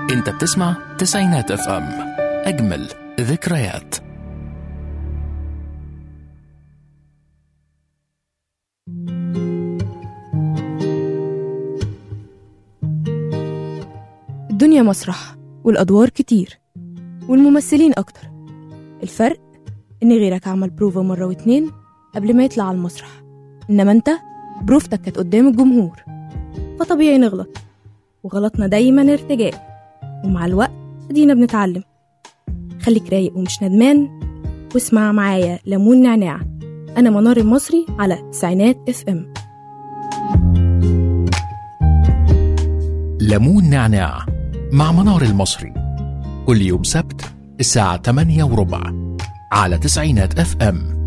انت بتسمع تسعينات اف ام اجمل ذكريات الدنيا مسرح والأدوار كتير والممثلين أكتر الفرق إن غيرك عمل بروفا مرة واتنين قبل ما يطلع على المسرح إنما أنت بروفتك كانت قدام الجمهور فطبيعي نغلط وغلطنا دايما ارتجاء ومع الوقت ادينا بنتعلم خليك رايق ومش ندمان واسمع معايا ليمون نعناع أنا منار المصري على تسعينات اف ام ليمون نعناع مع منار المصري كل يوم سبت الساعة 8 وربع على تسعينات اف ام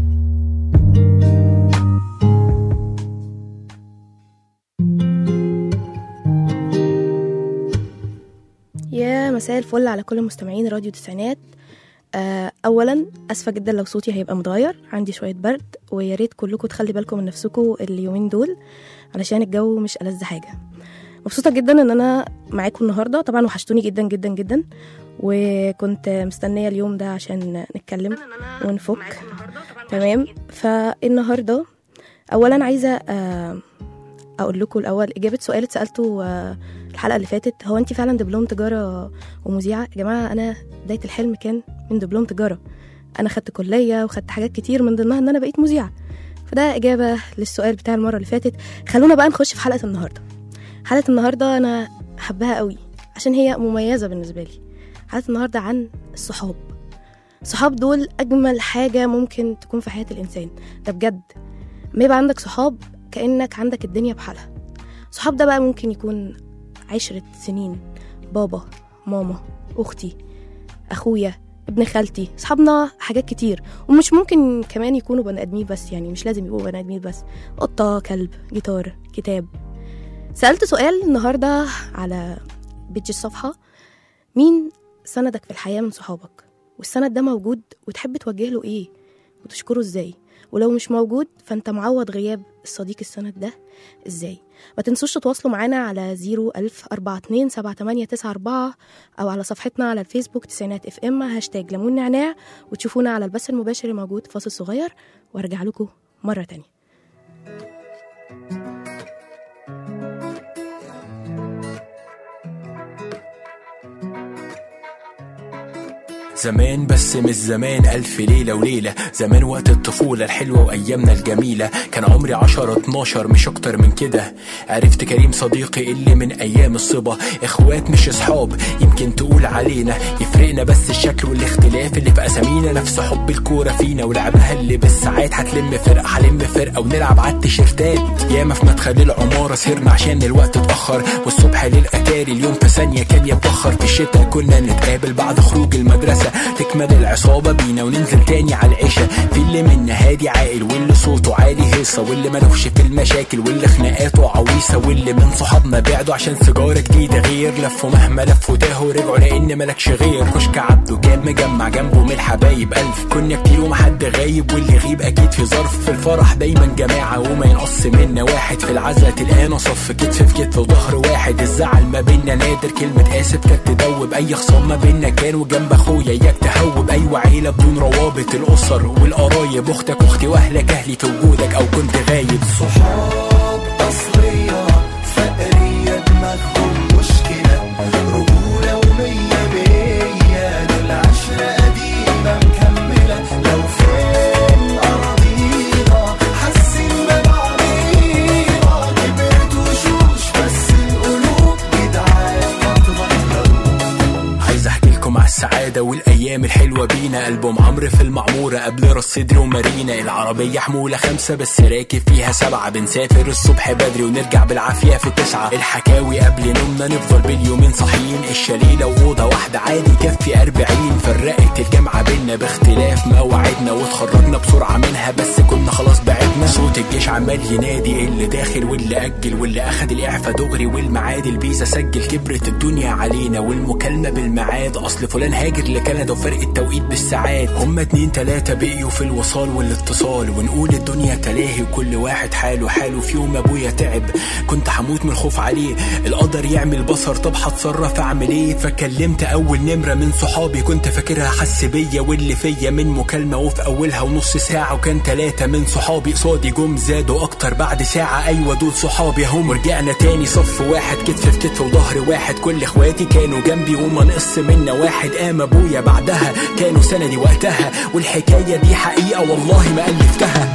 يا مساء الفل على كل مستمعين راديو تسعينات آه، اولا اسفه جدا لو صوتي هيبقى متغير عندي شويه برد ويا ريت كلكم تخلي بالكم من نفسكم اليومين دول علشان الجو مش ألذ حاجه مبسوطه جدا ان انا معاكم النهارده طبعا وحشتوني جدا جدا جدا وكنت مستنيه اليوم ده عشان نتكلم ونفك تمام فالنهارده اولا عايزه آه، اقول لكم الاول اجابه سؤال اتسالته آه، الحلقه اللي فاتت هو انت فعلا دبلوم تجاره ومذيعه يا جماعه انا بدايه الحلم كان من دبلوم تجاره انا خدت كليه وخدت حاجات كتير من ضمنها ان انا بقيت مذيعه فده اجابه للسؤال بتاع المره اللي فاتت خلونا بقى نخش في حلقه النهارده حلقه النهارده انا حباها قوي عشان هي مميزه بالنسبه لي حلقه النهارده عن الصحاب الصحاب دول اجمل حاجه ممكن تكون في حياه الانسان ده بجد ما يبقى عندك صحاب كانك عندك الدنيا بحالها صحاب ده بقى ممكن يكون عشرة سنين بابا ماما أختي أخويا ابن خالتي صحابنا حاجات كتير ومش ممكن كمان يكونوا بني آدمين بس يعني مش لازم يبقوا بني آدمين بس قطة كلب جيتار كتاب سألت سؤال النهاردة على بيج الصفحة مين سندك في الحياة من صحابك والسند ده موجود وتحب توجه له ايه وتشكره ازاي ولو مش موجود فانت معوض غياب الصديق السند ده ازاي ما تنسوش تتواصلوا معانا على 01000 42 7894 أو على صفحتنا على الفيسبوك تسعينات اف ام هاشتاج ليمون نعناع وتشوفونا على البث المباشر الموجود فاصل صغير وارجع لكم مرة تانية زمان بس مش زمان ألف ليلة وليلة زمان وقت الطفولة الحلوة وأيامنا الجميلة كان عمري عشرة اتناشر مش أكتر من كده عرفت كريم صديقي اللي من أيام الصبا إخوات مش أصحاب يمكن تقول علينا يفرقنا بس الشكل والاختلاف اللي في أسامينا نفس حب الكورة فينا ولعبها اللي بالساعات هتلم فرقة هلم فرقة ونلعب على التيشيرتات ياما في مدخل العمارة سهرنا عشان الوقت اتأخر والصبح للأتاري اليوم في ثانية كان يتبخر في الشتا كنا نتقابل بعد خروج المدرسة تكمل العصابة بينا وننزل تاني على العشاء في اللي منا هادي عاقل واللي صوته عالي هيصة واللي ملوش في المشاكل واللي خناقاته عويصة واللي من صحابنا بعدوا عشان سيجارة جديدة غير لفوا مهما لفوا تاهوا رجعوا لأن ملكش غير كشك عبده كان مجمع جنبه من الحبايب ألف كنا كتير ومحد غايب واللي يغيب أكيد في ظرف في الفرح دايما جماعة وما ينقص منا واحد في العزا تلقانا صف كتف في كتف وظهر واحد الزعل ما بينا نادر كلمة آسف كانت تدوب أي خصام ما بينا كان وجنب أخويا إياك تهوب أيوة عيلة بدون روابط الأسر والقرايب أختك أختي وأهلك أهلي في وجودك أو كنت غايب صحاب أصلية فقرية دماغهم مشكلة رجولة ومية مية دول عشرة قديمة مكملة لو فين أراضينا حاسين ببعضينا كبرت وشوش بس القلوب جدعان ما عايز احكي لكم على السعاده والايام الحلوه بينا البوم عمرو في المعموره قبل راس صدري ومارينا العربيه حموله خمسه بس راكب فيها سبعه بنسافر الصبح بدري ونرجع بالعافيه في تسعه الحكاوي قبل نومنا نفضل باليومين صاحيين الشليله واوضه واحده عادي كفي أربعين فرقت الجامعه بينا باختلاف مواعيدنا واتخرجنا بسرعه منها بس كنا خلاص بعدنا صوت الجيش عمال ينادي اللي داخل واللي اجل واللي اخد الاعفاء دغري والمعاد الفيزا سجل كبرت الدنيا علينا والمكالمه بالميعاد اصل فلان هاجر لكندا وفرق التوقيت بالساعات هما اتنين تلاته بقيوا في الوصال والاتصال ونقول الدنيا تلاهي وكل واحد حاله حاله في يوم ابويا تعب كنت هموت هموت من الخوف عليه القدر يعمل بصر طب هتصرف اعمل ايه فكلمت اول نمره من صحابي كنت فاكرها حس بيا واللي فيا من مكالمه وفي اولها ونص ساعه وكان تلاتة من صحابي قصادي جم زادوا اكتر بعد ساعه ايوه دول صحابي هم ورجعنا تاني صف واحد كتف في كتف وظهر واحد كل اخواتي كانوا جنبي وما نقص منا واحد قام ابويا بعدها كانوا سندي وقتها والحكايه دي حقيقه والله ما الفتها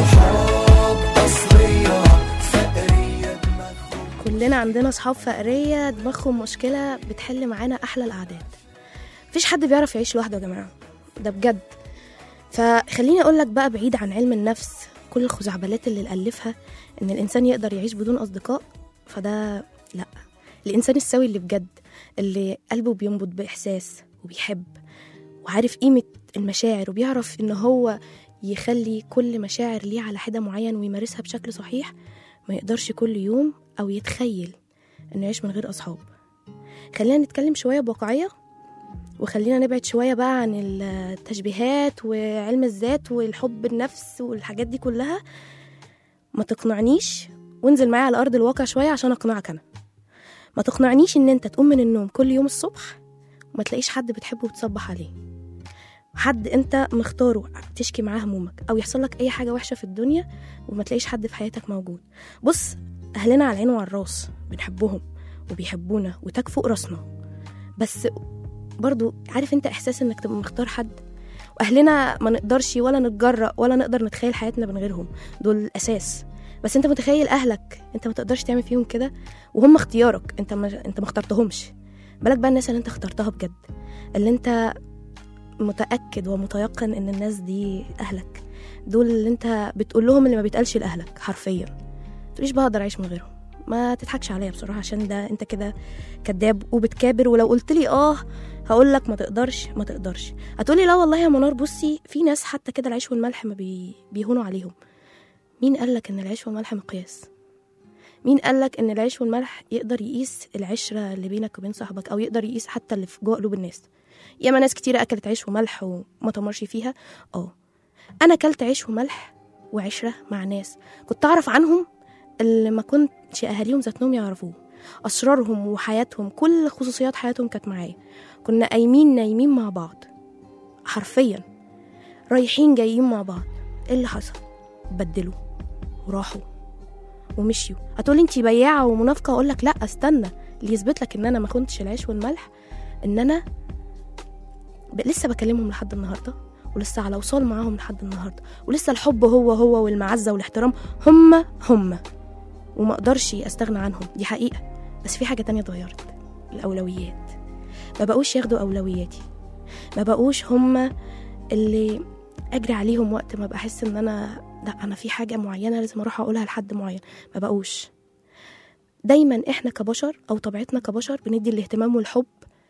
صحاب أصلية فقرية دماغهم كلنا عندنا صحاب فقرية دماغهم مشكلة بتحل معانا أحلى القعدات مفيش حد بيعرف يعيش لوحده يا جماعة ده بجد فخليني أقول لك بقى بعيد عن علم النفس كل الخزعبلات اللي ألفها إن الإنسان يقدر يعيش بدون أصدقاء فده لأ الإنسان السوي اللي بجد اللي قلبه بينبض بإحساس وبيحب وعارف قيمة المشاعر وبيعرف إن هو يخلي كل مشاعر ليه على حدة معين ويمارسها بشكل صحيح ما يقدرش كل يوم أو يتخيل إنه يعيش من غير أصحاب خلينا نتكلم شوية بواقعية وخلينا نبعد شوية بقى عن التشبيهات وعلم الذات والحب النفس والحاجات دي كلها ما تقنعنيش وانزل معايا على أرض الواقع شوية عشان أقنعك أنا ما تقنعنيش إن أنت تقوم من النوم كل يوم الصبح وما تلاقيش حد بتحبه وتصبح عليه حد انت مختاره تشكي معاه همومك او يحصل لك اي حاجه وحشه في الدنيا وما تلاقيش حد في حياتك موجود بص اهلنا على العين وعلى الراس بنحبهم وبيحبونا وتاج فوق راسنا بس برضو عارف انت احساس انك تبقى مختار حد واهلنا ما نقدرش ولا نتجرأ ولا نقدر نتخيل حياتنا من غيرهم دول الاساس بس انت متخيل اهلك انت ما تقدرش تعمل فيهم كده وهم اختيارك انت ما انت ما اخترتهمش بالك بقى الناس اللي انت اخترتها بجد اللي انت متأكد ومتيقن إن الناس دي أهلك دول اللي أنت بتقول لهم اللي ما بيتقالش لأهلك حرفيا تقوليش بقدر أعيش من غيرهم ما تضحكش عليا بصراحة عشان ده أنت كده كداب وبتكابر ولو قلت لي آه هقول لك ما تقدرش ما تقدرش هتقولي لا والله يا منار بصي في ناس حتى كده العيش والملح ما بي... بيهونوا عليهم مين قالك إن العيش والملح مقياس مين قالك إن العيش والملح يقدر يقيس العشرة اللي بينك وبين صاحبك أو يقدر يقيس حتى اللي في جوه قلوب الناس ياما ناس كتيرة أكلت عيش وملح وما تمرش فيها اه أنا أكلت عيش وملح وعشرة مع ناس كنت أعرف عنهم اللي ما كنتش أهاليهم ذاتهم يعرفوه أسرارهم وحياتهم كل خصوصيات حياتهم كانت معايا كنا قايمين نايمين مع بعض حرفيا رايحين جايين مع بعض ايه اللي حصل بدلوا وراحوا ومشيوا هتقولي انتي بياعة ومنافقة اقول لك لا استنى اللي يثبت لك ان انا ما كنتش العيش والملح ان انا ب... لسه بكلمهم لحد النهارده ولسه على وصال معاهم لحد النهارده ولسه الحب هو هو والمعزه والاحترام هم هم وما اقدرش استغنى عنهم دي حقيقه بس في حاجه تانية اتغيرت الاولويات ما بقوش ياخدوا اولوياتي ما بقوش هم اللي اجري عليهم وقت ما بحس ان انا لا انا في حاجه معينه لازم اروح اقولها لحد معين ما بقوش دايما احنا كبشر او طبيعتنا كبشر بندي الاهتمام والحب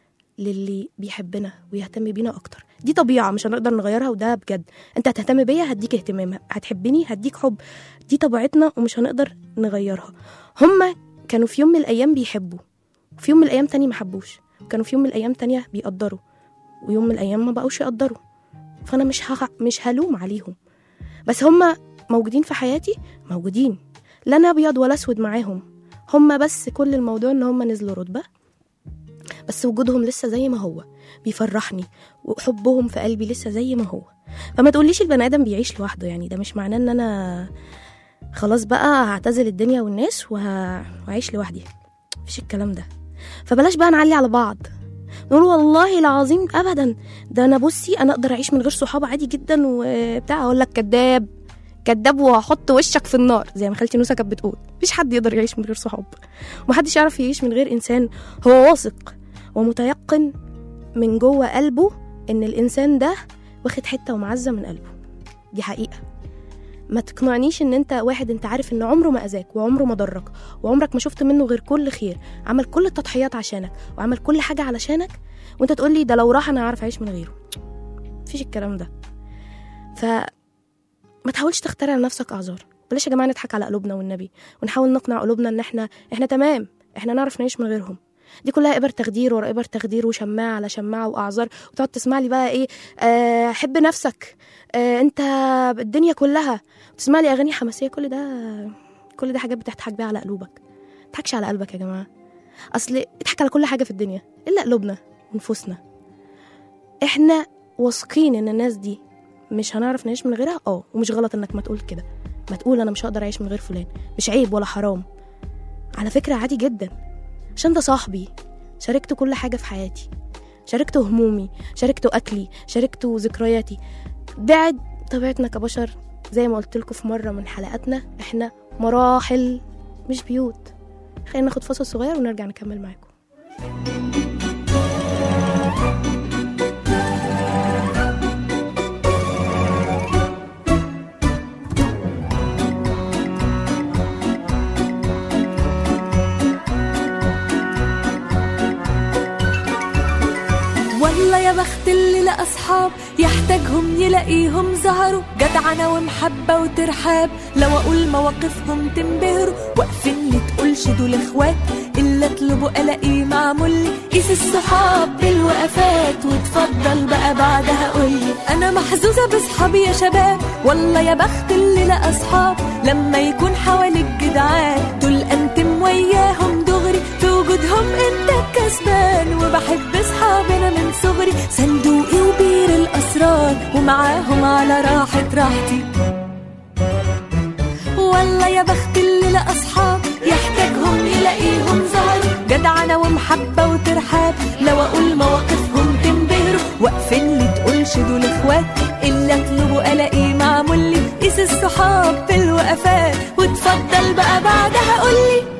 للي بيحبنا ويهتم بينا اكتر دي طبيعه مش هنقدر نغيرها وده بجد انت هتهتم بيا هديك اهتمام هتحبني هديك حب دي طبيعتنا ومش هنقدر نغيرها هما كانوا في يوم من الايام بيحبوا وفي يوم من الايام تاني ما حبوش كانوا في يوم من الايام تانية بيقدروا ويوم من الايام ما بقوش يقدروا فانا مش ه... مش هلوم عليهم بس هما موجودين في حياتي موجودين لا انا ابيض ولا اسود معاهم هما بس كل الموضوع ان هما نزلوا رتبه بس وجودهم لسه زي ما هو بيفرحني وحبهم في قلبي لسه زي ما هو فما تقوليش البني ادم بيعيش لوحده يعني ده مش معناه ان انا خلاص بقى هعتزل الدنيا والناس وه... وهعيش لوحدي مفيش الكلام ده فبلاش بقى نعلي على بعض نقول والله العظيم ابدا ده انا بصي انا اقدر اعيش من غير صحاب عادي جدا وبتاع اقول لك كداب كداب وهحط وشك في النار زي ما خالتي نوسه كانت بتقول مفيش حد يقدر يعيش من غير صحاب ومحدش يعرف يعيش من غير انسان هو واثق ومتيقن من جوه قلبه ان الانسان ده واخد حته ومعزه من قلبه دي حقيقه ما تقنعنيش ان انت واحد انت عارف ان عمره ما اذاك وعمره ما ضرك وعمرك ما شفت منه غير كل خير عمل كل التضحيات عشانك وعمل كل حاجه علشانك وانت تقول لي ده لو راح انا هعرف اعيش من غيره مفيش الكلام ده ف ما تحاولش تخترع لنفسك اعذار بلاش يا جماعه نضحك على قلوبنا والنبي ونحاول نقنع قلوبنا ان احنا احنا تمام احنا نعرف نعيش من غيرهم دي كلها ابر تخدير ورا ابر تخدير وشماعه على شماعه واعذار وتقعد تسمع لي بقى ايه آه حب نفسك آه انت الدنيا كلها وتسمع لي اغاني حماسيه كل ده كل ده حاجات بتضحك بيها على قلوبك تضحكش على قلبك يا جماعه اصل اضحك على كل حاجه في الدنيا الا قلوبنا ونفوسنا احنا واثقين ان الناس دي مش هنعرف نعيش من غيرها اه ومش غلط انك ما تقول كده ما تقول انا مش هقدر اعيش من غير فلان مش عيب ولا حرام على فكره عادي جدا عشان ده صاحبي شاركته كل حاجه في حياتي شاركته همومي شاركته اكلي شاركته ذكرياتي بعد طبيعتنا كبشر زي ما قلت لكم في مره من حلقاتنا احنا مراحل مش بيوت خلينا ناخد فاصل صغير ونرجع نكمل معاكم والله يا بخت اللي لقى اصحاب يحتاجهم يلاقيهم ظهروا جدعنة ومحبة وترحاب لو اقول مواقفهم تنبهروا واقفين لي تقولش دول اخوات الا اطلبوا الاقيه معمول لي قيس الصحاب بالوقفات وتفضل بقى بعدها قولي انا محظوظة بصحابي يا شباب والله يا بخت اللي لقى اصحاب لما يكون حواليك جدعان دول انتم وياهم دغري في وجودهم انت الكسبان وبحب اصحابنا من صغري صندوقي وبير الاسرار ومعاهم على راحة راحتي والله يا بخت اللي لقى اصحاب يحتاجهم يلاقيهم ظهر جدعنة ومحبة وترحاب لو اقول مواقفهم تنبهروا واقفين لي تقولش دول اخوات الا اطلبوا الاقيه معمول لي قيس الصحاب في الوقفات وتفضل بقى بعدها قولي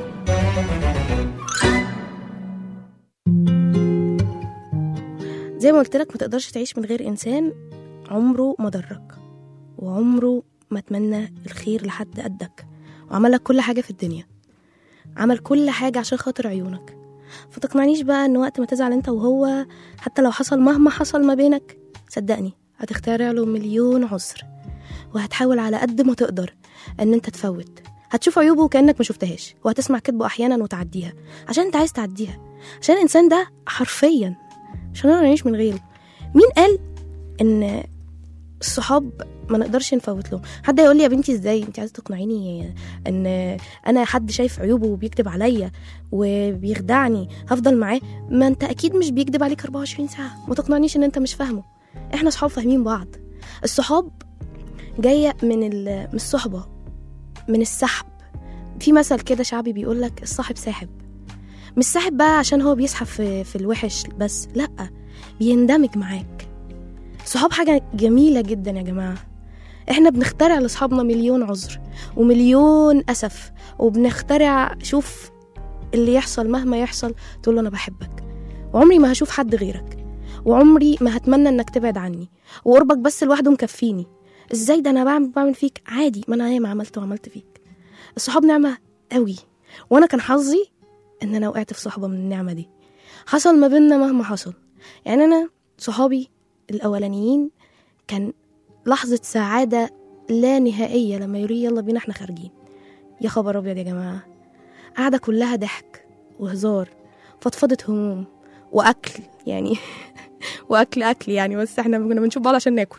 زي ما قلت لك ما تقدرش تعيش من غير انسان عمره ما ضرك وعمره ما اتمنى الخير لحد قدك وعمل لك كل حاجه في الدنيا عمل كل حاجه عشان خاطر عيونك فتقنعنيش بقى ان وقت ما تزعل انت وهو حتى لو حصل مهما حصل ما بينك صدقني هتخترع له مليون عذر وهتحاول على قد ما تقدر ان انت تفوت هتشوف عيوبه كانك ما شفتهاش وهتسمع كذبه احيانا وتعديها عشان انت عايز تعديها عشان الانسان ده حرفيا مش هنقدر نعيش من غيره مين قال ان الصحاب ما نقدرش نفوت لهم حد يقول لي يا بنتي ازاي انت عايزه تقنعيني ان انا حد شايف عيوبه وبيكذب عليا وبيخدعني هفضل معاه ما انت اكيد مش بيكذب عليك 24 ساعه ما تقنعنيش ان انت مش فاهمه احنا صحاب فاهمين بعض الصحاب جايه من ال- من الصحبه من السحب في مثل كده شعبي بيقول لك الصاحب ساحب مش ساحب بقى عشان هو بيسحب في, في الوحش بس لا بيندمج معاك صحاب حاجة جميلة جدا يا جماعة احنا بنخترع لاصحابنا مليون عذر ومليون اسف وبنخترع شوف اللي يحصل مهما يحصل تقول له انا بحبك وعمري ما هشوف حد غيرك وعمري ما هتمنى انك تبعد عني وقربك بس لوحده مكفيني ازاي ده انا بعمل بعمل فيك عادي ما انا ياما عملت وعملت فيك الصحاب نعمة قوي وانا كان حظي ان انا وقعت في صحبة من النعمة دي حصل ما بيننا مهما حصل يعني انا صحابي الاولانيين كان لحظة سعادة لا نهائية لما يقولوا لي يلا بينا احنا خارجين يا خبر ابيض يا جماعة قاعدة كلها ضحك وهزار فضفضة هموم واكل يعني واكل اكل يعني بس احنا كنا بنشوف بعض عشان ناكل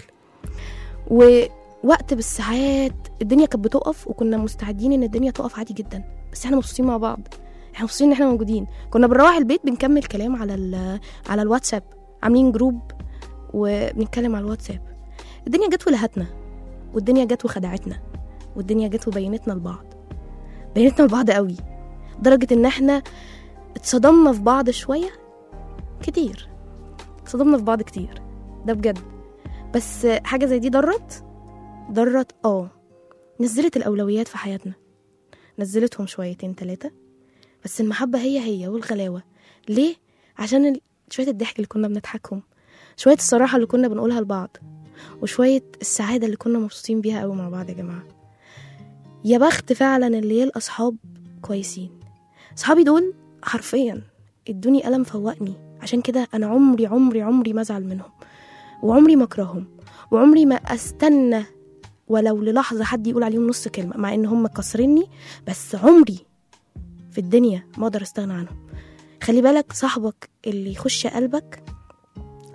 ووقت بالساعات الدنيا كانت بتقف وكنا مستعدين ان الدنيا تقف عادي جدا بس احنا مبسوطين مع بعض احنا مبسوطين ان احنا موجودين كنا بنروح البيت بنكمل كلام على ال- على الواتساب عاملين جروب وبنتكلم على الواتساب الدنيا جت ولهتنا والدنيا جت وخدعتنا والدنيا جت وبينتنا لبعض بينتنا لبعض قوي لدرجة ان احنا اتصدمنا في بعض شوية كتير اتصدمنا في بعض كتير ده بجد بس حاجة زي دي ضرت ضرت اه نزلت الأولويات في حياتنا نزلتهم شويتين تلاتة بس المحبة هي هي والغلاوة ليه؟ عشان ال- شوية الضحك اللي كنا بنضحكهم شوية الصراحة اللي كنا بنقولها لبعض وشوية السعادة اللي كنا مبسوطين بيها قوي مع بعض يا جماعة يا بخت فعلا اللي يلقى أصحاب كويسين صحابي دول حرفيا ادوني قلم فوقني عشان كده أنا عمري عمري عمري ما أزعل منهم وعمري ما أكرههم وعمري ما أستنى ولو للحظة حد يقول عليهم نص كلمة مع إن هم مكسريني بس عمري في الدنيا ما أقدر أستغنى عنهم خلي بالك صاحبك اللي يخش قلبك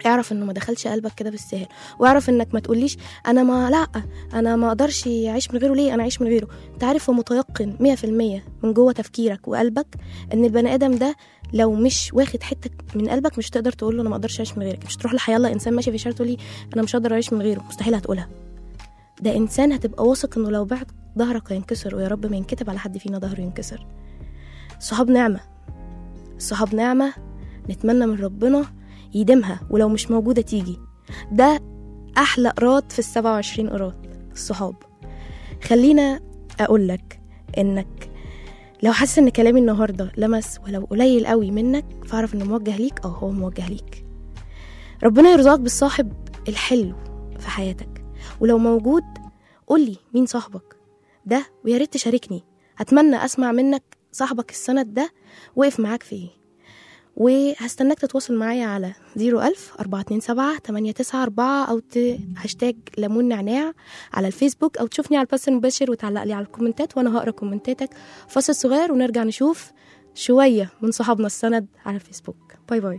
اعرف انه ما دخلش قلبك كده بالسهل واعرف انك ما تقوليش انا ما لا انا ما اقدرش اعيش من غيره ليه انا اعيش من غيره انت عارف ومتيقن 100% من جوه تفكيرك وقلبك ان البني ادم ده لو مش واخد حته من قلبك مش هتقدر تقول له انا ما اقدرش اعيش من غيرك مش تروح لحياه الله انسان ماشي في الشارع تقول لي انا مش هقدر اعيش من غيره مستحيل هتقولها ده انسان هتبقى واثق انه لو بعد ظهرك هينكسر ويا رب ما ينكتب على حد فينا ظهره ينكسر الصحاب نعمه الصحاب نعمه نتمنى من ربنا يديمها ولو مش موجودة تيجي ده أحلى قراط في السبعة وعشرين قراط الصحاب خلينا أقول لك إنك لو حاسس إن كلامي النهاردة لمس ولو قليل قوي منك فاعرف إنه موجه ليك أو هو موجه ليك ربنا يرزقك بالصاحب الحلو في حياتك ولو موجود قولي مين صاحبك ده ويا ريت تشاركني هتمنى أسمع منك صاحبك السند ده وقف معاك في ايه وهستناك تتواصل معايا على 01000 427 894 أو ت... هاشتاج ليمون نعناع على الفيسبوك أو تشوفني على البث المباشر وتعلق لي على الكومنتات وأنا هقرا كومنتاتك فاصل صغير ونرجع نشوف شوية من صحابنا السند على الفيسبوك باي باي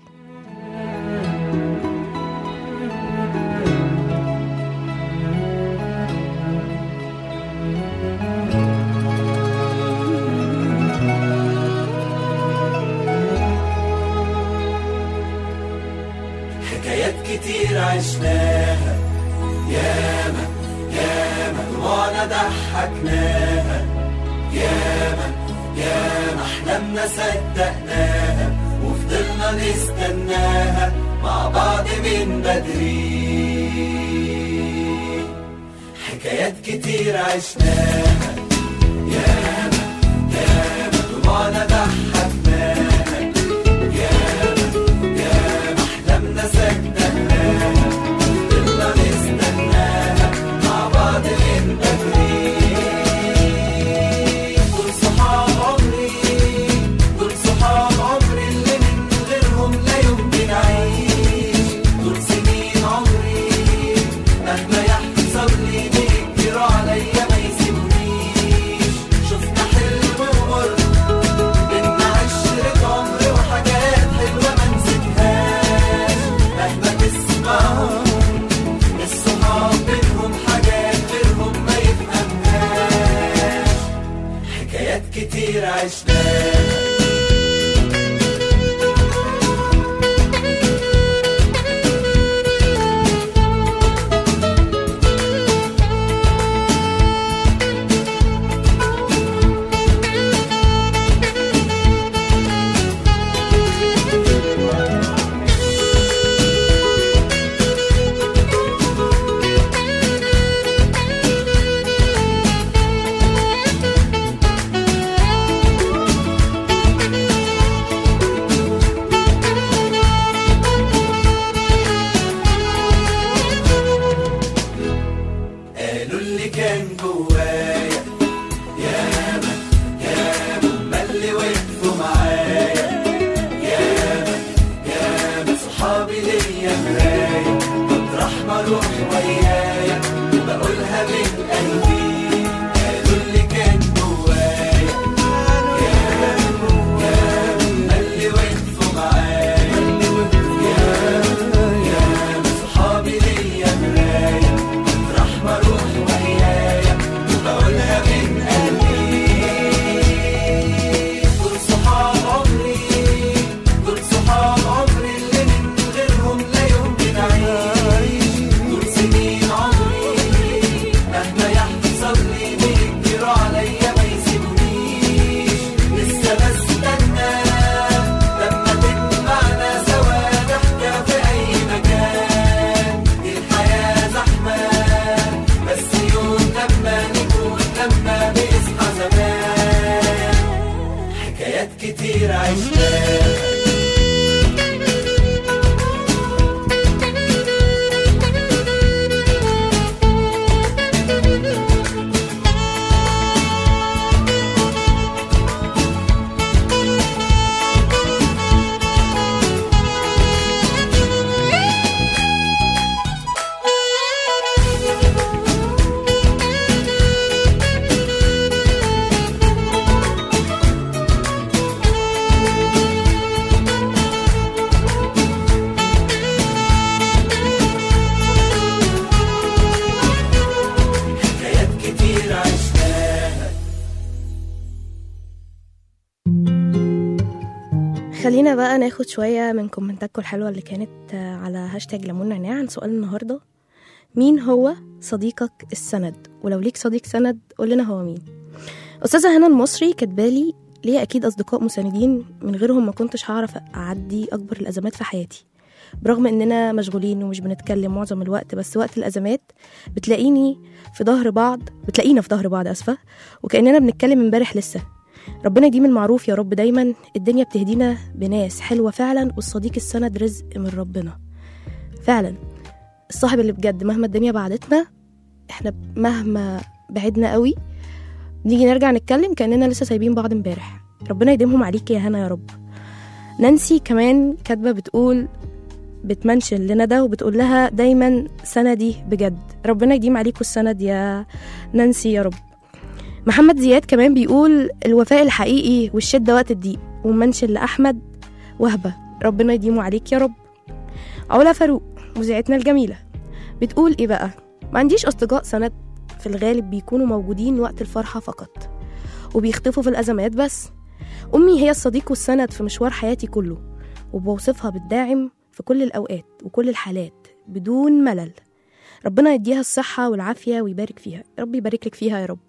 حكايات كتير عشناها ياما ياما دموعنا ضحكناها ياما ياما احلامنا صدقناها وفضلنا نستناها مع بعض من بدري حكايات كتير عشناها ياما ياما دموعنا ضحكناها ياما ياما احلامنا صدقناها فضلنا نستناها مع بعض من بدري دول صحاب عمري دول صحاب عمري اللي من غيرهم لا يمكن اعيش دول سنين عمري مهما يحصل لي بيكبروا عليا ما يسيبونيش شفنا حلم ومر بينا عشرة عمر وحاجات حلوة ما نسيتهاش مهما تسمعهم الصحاب بينهم حاجات غيرهم ما يفهمهاش حكايات كتير عشناها قالوا اللي كان جوايا ياما ياما هما اللي وقفوا معايا ياما ياما صحابي ليا مراية مطرح ما اروح ويايا بقولها من قلبي قالوا اللي كان جوايا ياما ياما هما اللي وقفوا معايا ياما ياما صحابي ليا مراية مطرح ما اروح ويايا بقولها من قلبي دول صحاب عمري دول صحاب عمري اللي من غيرهم لا يمكن اعيش دول سنين عمري مهما يحصل لي بيكبروا عليا ما يسيبونيش لسه بستنى لما تجمعنا سوا ضحكة في أي مكان دي الحياة زحمة بس يوم لما نكون لما بيصحى زمان حكايات كتير عشناها خلينا بقى ناخد شوية من كومنتاتكم الحلوة اللي كانت آه، على هاشتاج ليمون نعناع عن سؤال النهاردة مين هو صديقك السند ولو ليك صديق سند قول لنا هو مين أستاذة هنا المصري كاتبالي ليا أكيد أصدقاء مساندين من غيرهم ما كنتش هعرف أعدي أكبر الأزمات في حياتي برغم إننا مشغولين ومش بنتكلم معظم الوقت بس وقت الأزمات بتلاقيني في ظهر بعض بتلاقينا في ظهر بعض أسفة وكأننا بنتكلم امبارح لسه ربنا يديم المعروف يا رب دايما الدنيا بتهدينا بناس حلوة فعلا والصديق السند رزق من ربنا فعلا الصاحب اللي بجد مهما الدنيا بعدتنا احنا مهما بعدنا قوي نيجي نرجع نتكلم كأننا لسه سايبين بعض امبارح ربنا يديمهم عليك يا هنا يا رب نانسي كمان كاتبة بتقول بتمنشن لندى وبتقول لها دايما سندي بجد ربنا يديم عليكم السند يا نانسي يا رب محمد زياد كمان بيقول الوفاء الحقيقي والشدة وقت الضيق ومنشن لأحمد وهبة ربنا يديمه عليك يا رب علا فاروق مذيعتنا الجميلة بتقول ايه بقى ما عنديش أصدقاء سند في الغالب بيكونوا موجودين وقت الفرحة فقط وبيختفوا في الأزمات بس أمي هي الصديق والسند في مشوار حياتي كله وبوصفها بالداعم في كل الأوقات وكل الحالات بدون ملل ربنا يديها الصحة والعافية ويبارك فيها ربي يبارك لك فيها يا رب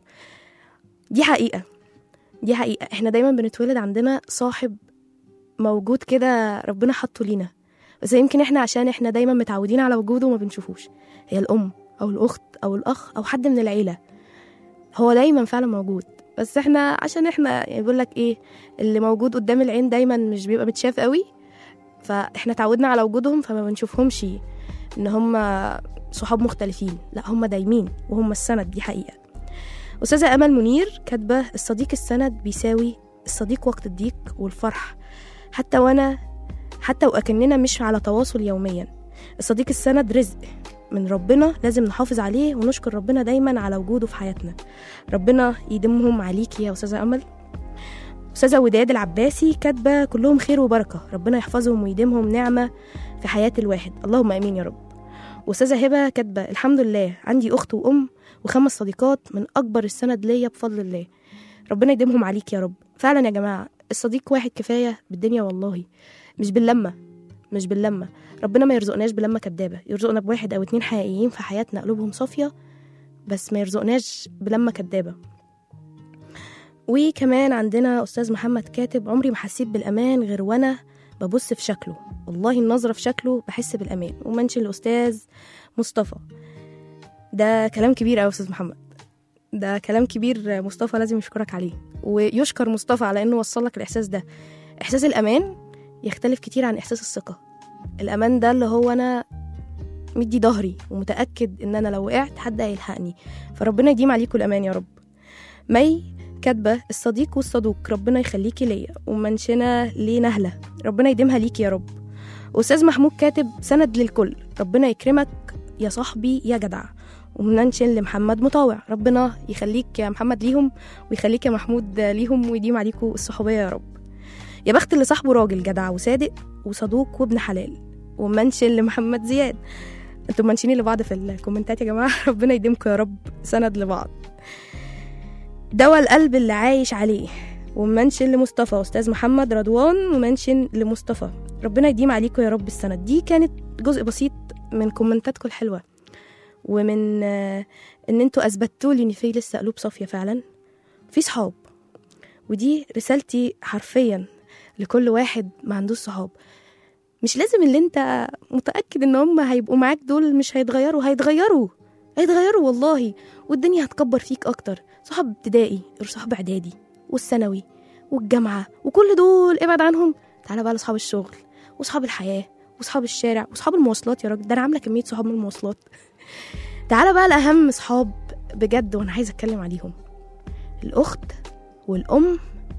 دي حقيقة دي حقيقة احنا دايما بنتولد عندنا صاحب موجود كده ربنا حطه لينا بس يمكن احنا عشان احنا دايما متعودين على وجوده وما بنشوفوش هي الأم أو الأخت أو الأخ أو حد من العيلة هو دايما فعلا موجود بس احنا عشان احنا يعني بيقول لك ايه اللي موجود قدام العين دايما مش بيبقى متشاف قوي فاحنا تعودنا على وجودهم فما بنشوفهمش ان هم صحاب مختلفين لا هم دايمين وهم السند دي حقيقة أستاذة أمل منير كاتبة الصديق السند بيساوي الصديق وقت الضيق والفرح حتى وأنا حتى وأكننا مش على تواصل يوميا الصديق السند رزق من ربنا لازم نحافظ عليه ونشكر ربنا دايما على وجوده في حياتنا ربنا يديمهم عليكي يا أستاذة أمل أستاذة وداد العباسي كاتبة كلهم خير وبركة ربنا يحفظهم ويديمهم نعمة في حياة الواحد اللهم آمين يا رب وأستاذة هبة كاتبة الحمد لله عندي أخت وأم وخمس صديقات من أكبر السند ليا بفضل الله ربنا يديمهم عليك يا رب فعلا يا جماعة الصديق واحد كفاية بالدنيا والله مش باللمة مش باللمة ربنا ما يرزقناش بلمة كدابة يرزقنا بواحد أو اتنين حقيقيين في حياتنا قلوبهم صافية بس ما يرزقناش بلمة كدابة وكمان عندنا أستاذ محمد كاتب عمري ما حسيت بالأمان غير وأنا ببص في شكله والله النظرة في شكله بحس بالأمان ومنشن الأستاذ مصطفى ده كلام كبير أوي يا أستاذ محمد ده كلام كبير مصطفى لازم يشكرك عليه ويشكر مصطفى على إنه وصل لك الإحساس ده إحساس الأمان يختلف كتير عن إحساس الثقة الأمان ده اللي هو أنا مدي ظهري ومتأكد إن أنا لو وقعت حد هيلحقني فربنا يديم عليكم الأمان يا رب مي كاتبة الصديق والصدوق ربنا يخليكي ليا ومنشنة ليه نهلة ربنا يديمها ليكي يا رب أستاذ محمود كاتب سند للكل ربنا يكرمك يا صاحبي يا جدع ومنشن لمحمد مطاوع ربنا يخليك يا محمد ليهم ويخليك يا محمود ليهم ويديم عليكم الصحوبية يا رب يا بخت اللي صاحبه راجل جدع وصادق وصدوق وابن حلال ومنشن لمحمد زياد انتوا منشنين لبعض في الكومنتات يا جماعة ربنا يديمكم يا رب سند لبعض دواء القلب اللي عايش عليه ومنشن لمصطفى أستاذ محمد رضوان ومنشن لمصطفى ربنا يديم عليكم يا رب السند دي كانت جزء بسيط من كومنتاتكم الحلوة ومن آه، ان انتوا اثبتوا لي ان في لسه قلوب صافية فعلا في صحاب ودي رسالتي حرفيا لكل واحد ما عندوش صحاب مش لازم اللي انت متأكد ان هم هيبقوا معاك دول مش هيتغيروا هيتغيروا هيتغيروا والله والدنيا هتكبر فيك اكتر صحاب ابتدائي صحاب اعدادي والثانوي والجامعة وكل دول ابعد عنهم تعالى بقى لاصحاب الشغل واصحاب الحياة واصحاب الشارع واصحاب المواصلات يا راجل ده انا عاملة كمية صحاب من المواصلات تعالى بقى لأهم صحاب بجد وانا عايزة اتكلم عليهم الأخت والأم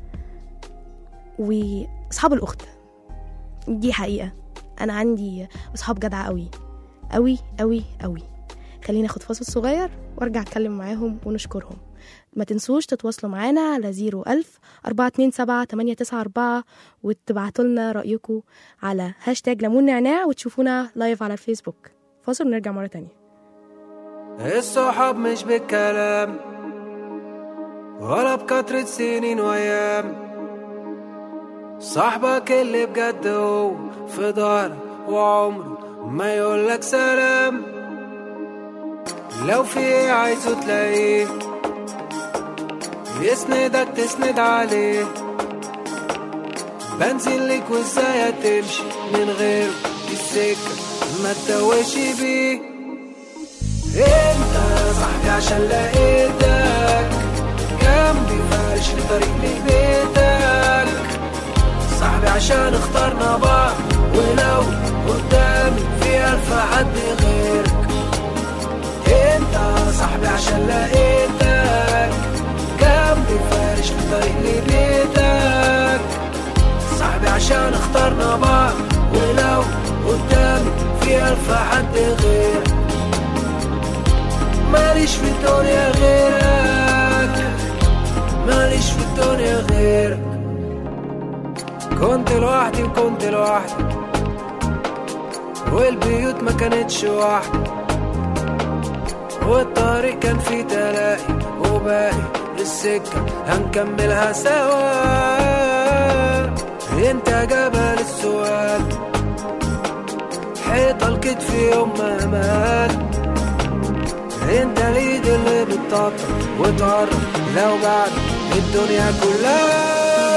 وأصحاب الأخت دي حقيقة أنا عندي أصحاب جدعة قوي قوي قوي قوي خليني اخد فاصل صغير وارجع اتكلم معاهم ونشكرهم ما تنسوش تتواصلوا معانا على 01000 427 894 وتبعتوا لنا رأيكم على هاشتاج ليمون نعناع وتشوفونا لايف على الفيسبوك فاصل ونرجع مرة تانية الصحاب مش بالكلام ولا بكترة سنين وأيام صاحبك اللي بجد هو في ظهرك وعمره ما يقولك سلام لو في ايه عايزه تلاقيه يسندك تسند عليه بنزل لك وازاي هتمشي من غيره السكة ما تتوهش بيه انت صاحبي عشان لقيتك جنبي فارش لطريق لبيتك صاحبي عشان اخترنا بعض ولو قدامي في ألف حد غيرك انت صاحبي عشان لقيتك جنبي فارش لطريق لبيتك صاحبي عشان اخترنا بعض ولو قدامي في ألف حد غيرك ماليش في الدنيا غيرك ماليش في الدنيا غيرك كنت لوحدي وكنت لوحدي والبيوت ما كانتش واحدة والطريق كان فيه تلاقي وباقي السكة هنكملها سوا انت جبل السؤال حيطة الكتف يوم ما مات انت اليد اللي بتطبطب وتقرب لو بعد الدنيا كلها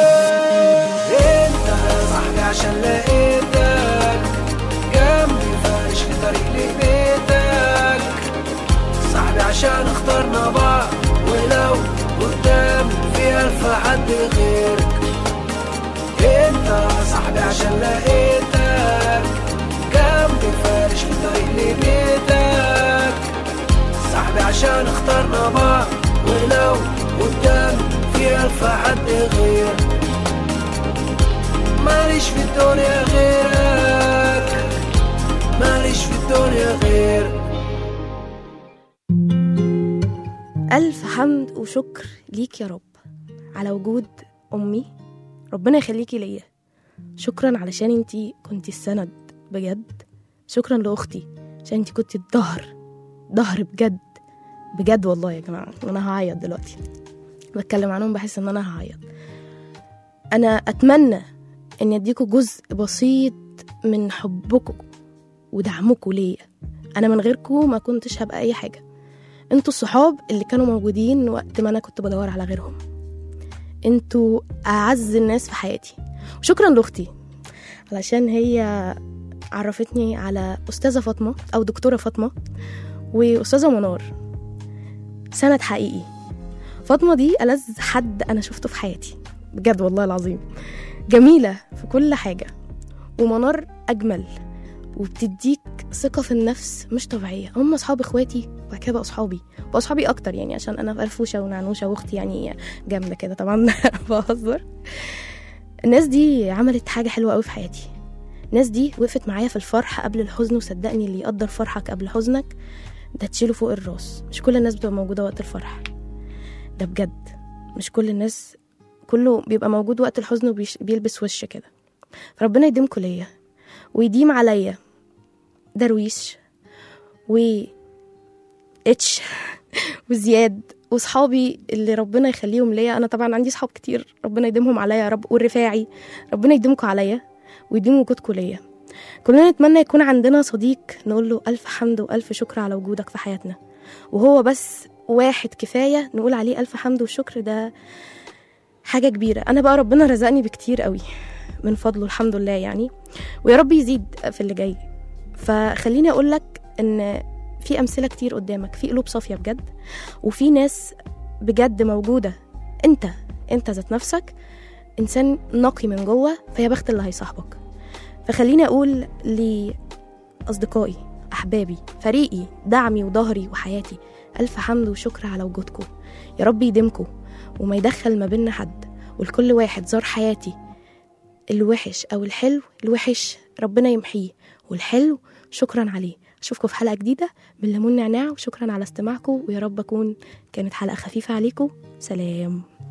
انت صاحبي عشان لقيتك جنبي فارش لطريق لبيتك صاحبي عشان اخترنا بعض ولو قدامي في ألف حد غيرك انت صاحبي عشان لقيتك جنبي فارش لطريق لبيتك صاحبي عشان اخترنا بعض ولو قدامي في ألف حد غيرك ماليش في الدنيا غيرك ماليش في الدنيا غيرك ألف حمد وشكر ليك يا رب على وجود أمي ربنا يخليكي ليا شكرا علشان انتي كنتي السند بجد شكرا لأختي عشان انتي كنتي الظهر ظهر بجد بجد والله يا جماعة وأنا هعيط دلوقتي بتكلم عنهم بحس إن أنا هعيط أنا أتمنى إن أديكوا جزء بسيط من حبكم ودعمكم ليا أنا من غيركم ما كنتش هبقى أي حاجة انتوا الصحاب اللي كانوا موجودين وقت ما انا كنت بدور على غيرهم انتوا اعز الناس في حياتي وشكرا لاختي علشان هي عرفتني على استاذه فاطمه او دكتوره فاطمه واستاذه منار سند حقيقي فاطمه دي ألذ حد انا شفته في حياتي بجد والله العظيم جميله في كل حاجه ومنار اجمل وبتديك ثقة في النفس مش طبيعية هم أصحاب إخواتي وبعد كده بقوا أصحابي بقوا أصحابي أكتر يعني عشان أنا فرفوشة ونعنوشة وأختي يعني جامدة كده طبعا بهزر الناس دي عملت حاجة حلوة قوي في حياتي الناس دي وقفت معايا في الفرح قبل الحزن وصدقني اللي يقدر فرحك قبل حزنك ده تشيله فوق الراس مش كل الناس بتبقى موجودة وقت الفرح ده بجد مش كل الناس كله بيبقى موجود وقت الحزن وبيلبس وش كده فربنا يديمكوا ليا ويديم عليا درويش و اتش وزياد وصحابي اللي ربنا يخليهم ليا انا طبعا عندي صحاب كتير ربنا يديمهم عليا يا رب والرفاعي ربنا يديمكم عليا ويديم وجودكم ليا كلنا نتمنى يكون عندنا صديق نقول له الف حمد والف شكر على وجودك في حياتنا وهو بس واحد كفايه نقول عليه الف حمد وشكر ده حاجه كبيره انا بقى ربنا رزقني بكتير قوي من فضله الحمد لله يعني ويا رب يزيد في اللي جاي فخليني اقول لك ان في امثله كتير قدامك في قلوب صافيه بجد وفي ناس بجد موجوده انت انت ذات نفسك انسان نقي من جوه فيا بخت اللي هيصاحبك فخليني اقول لاصدقائي احبابي فريقي دعمي وظهري وحياتي الف حمد وشكر على وجودكم يا رب يديمكم وما يدخل ما بيننا حد ولكل واحد زار حياتي الوحش او الحلو الوحش ربنا يمحيه والحلو شكرا عليه اشوفكم في حلقه جديده من ليمون نعناع وشكرا على استماعكم ويا رب اكون كانت حلقه خفيفه عليكم سلام